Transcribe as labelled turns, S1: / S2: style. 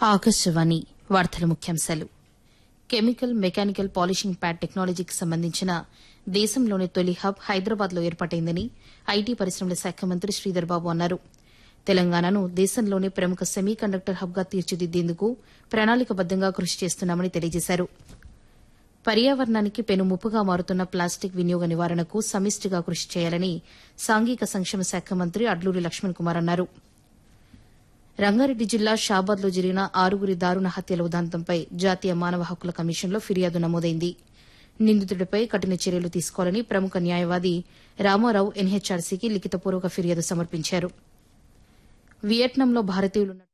S1: ఆకాశవాణి వార్తల ముఖ్యాంశాలు chemical mechanical polishing pad టెక్నాలజీకి సంబంధించిన దేశంలోని తొలి హబ్ హైదరాబాద్లో ఏర్పాటైందని ఐటీ పరిశ్రమల శాఖ మంత్రి శ్రీధర్ బాబు అన్నారు తెలంగాణను దేశంలోనే ప్రముఖ సెమీ కండక్టర్ హబ్గా తీర్చిదిద్దేందుకు ప్రణాళికబద్దంగా కృషి చేస్తున్నామని తెలియజేశారు పర్యావరణానికి పెను ముప్పుగా మారుతున్న ప్లాస్టిక్ వినియోగ నివారణకు సమిష్టిగా కృషి చేయాలని సాంఘిక సంక్షేమ శాఖ మంత్రి అడ్లూరి లక్ష్మణ్ కుమార్ అన్నారు రంగారెడ్డి జిల్లా షాబాద్లో జరిగిన ఆరుగురి దారుణ హత్యల ఉదంతంపై జాతీయ మానవ హక్కుల కమిషన్లో ఫిర్యాదు నమోదైంది నిందితుడిపై కఠిన చర్యలు తీసుకోవాలని ప్రముఖ న్యాయవాది రామారావు ఎన్హెచ్ఆర్సీకి లిఖితపూర్వక ఫిర్యాదు సమర్పించారు వియట్నాంలో భారతీయులున్న